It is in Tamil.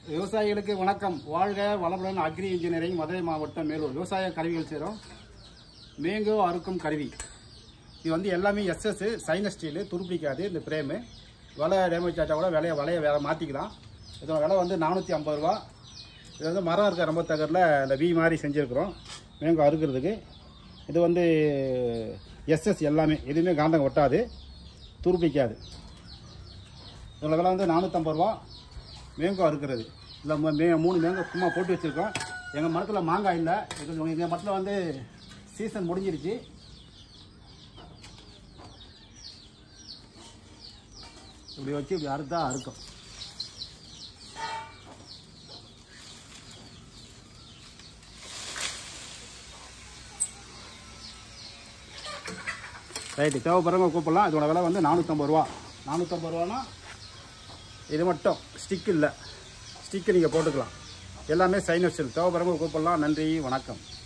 விவசாயிகளுக்கு வணக்கம் வாழ்க வளமுடன் அக்ரி இன்ஜினியரிங் மதுரை மாவட்டம் மேலூர் விவசாய கருவிகள் செய்கிறோம் மேங்கோ அறுக்கும் கருவி இது வந்து எல்லாமே எஸ்எஸ் சைனஸ் ஸ்டீலு துருப்பிடிக்காது இந்த பிரேமு விலை டேமேஜ் ஆச்சா கூட விலையை விலையை வேற மாற்றிக்கலாம் இதோட விலை வந்து நானூற்றி ஐம்பது ரூபா இது வந்து மரம் இருக்க ரொம்ப தகரில் இந்த வி மாதிரி செஞ்சுருக்குறோம் மேங்கோ அறுக்கிறதுக்கு இது வந்து எஸ்எஸ் எல்லாமே எதுவுமே காந்தம் ஒட்டாது துருப்பிக்காது இதோட விலை வந்து நானூற்றம்பது ரூபா மேங்கோ அறுக்கிறது இல்லை ம- மே மூணு மேங்கோ சும்மா போட்டு வச்சுருக்கோம் எங்கள் மரத்தில் மாங்காய் இல்லை எங்கள் எங்கள் மரத்தில் வந்து சீசன் முடிஞ்சிருச்சு இப்படி வச்சு இப்படி அறுத்தா அறுக்கும் ரைட்டு தேவைப்படுறவங்க கூப்பிடலாம் இதோட விலை வந்து நானூற்றம்பது ரூபா நானூற்றம்பது ரூபானா இது மட்டும் ஸ்டிக் இல்லை ஸ்டிக்கு நீங்கள் போட்டுக்கலாம் எல்லாமே சைனஸ் தேவைப்படுறவங்க கூப்பிடலாம் நன்றி வணக்கம்